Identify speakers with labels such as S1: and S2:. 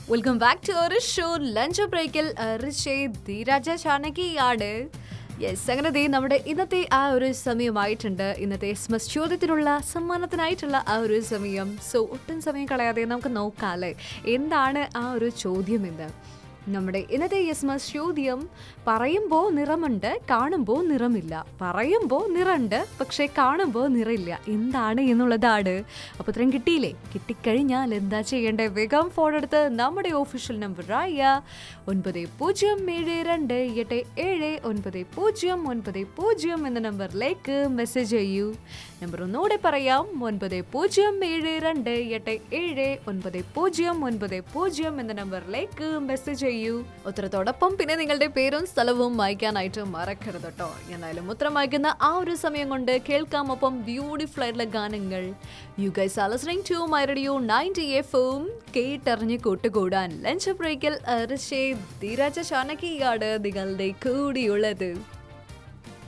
S1: welcome back to our show lunch ബ്രേക്കിൽ ധീരാജ ചാനകിയാണ് yes അങ്ങനെ ദേ നമ്മുടെ ഇന്നത്തെ ആ ഒരു സമയമായിട്ടുണ്ട് ഇന്നത്തെ എസ് ചോദ്യത്തിനുള്ള സമ്മാനത്തിനായിട്ടുള്ള ആ ഒരു സമയം സോ ഒട്ടും സമയം കളയാതെ നമുക്ക് നോക്കാം അല്ലേ എന്താണ് ആ ഒരു ചോദ്യം എന്ന് നമ്മുടെ ഇന്നത്തെ യെസ്മസ് ചോദ്യം പറയുമ്പോൾ നിറമുണ്ട് കാണുമ്പോൾ നിറമില്ല പറയുമ്പോൾ നിറമുണ്ട് പക്ഷേ കാണുമ്പോൾ നിറമില്ല എന്താണ് എന്നുള്ളതാണ് അപ്പോൾ ഇത്രയും കിട്ടിയില്ലേ കിട്ടിക്കഴിഞ്ഞാൽ എന്താ ചെയ്യേണ്ടത് വേഗം ഫോൺ എടുത്ത് നമ്മുടെ ഒഫീഷ്യൽ നമ്പറായ ഒൻപത് പൂജ്യം ഏഴ് രണ്ട് എട്ട് ഏഴ് ഒൻപത് പൂജ്യം ഒൻപത് പൂജ്യം എന്ന നമ്പറിലേക്ക് മെസ്സേജ് ചെയ്യൂ നമ്പർ ഒന്നുകൂടെ പറയാം ഒൻപത് പൂജ്യം ഏഴ് രണ്ട് എട്ട് ഏഴ് ഒൻപത് പൂജ്യം ഒൻപത് പൂജ്യം എന്ന നമ്പറിലേക്ക് മെസ്സേജ് ചെയ്യൂ ഉത്തരത്തോടൊപ്പം പിന്നെ നിങ്ങളുടെ പേരും സ്ഥലവും വായിക്കാനായിട്ട് മറക്കരുത് കേട്ടോ എന്നാലും ഉത്തരം വായിക്കുന്ന ആ ഒരു സമയം കൊണ്ട് കേൾക്കാം ഒപ്പം ബ്യൂട്ടിഫുൾ ആയിട്ടുള്ള ഗാനങ്ങൾ you guys are listening to my radio ninety എഫും കേട്ടറിഞ്ഞ് കൂട്ടുകൂടാൻ ലഞ്ച് ബ്രേക്കിൽ ധീരാജ ചാനകിയാണ് നിങ്ങളുടെ കൂടിയുള്ളത്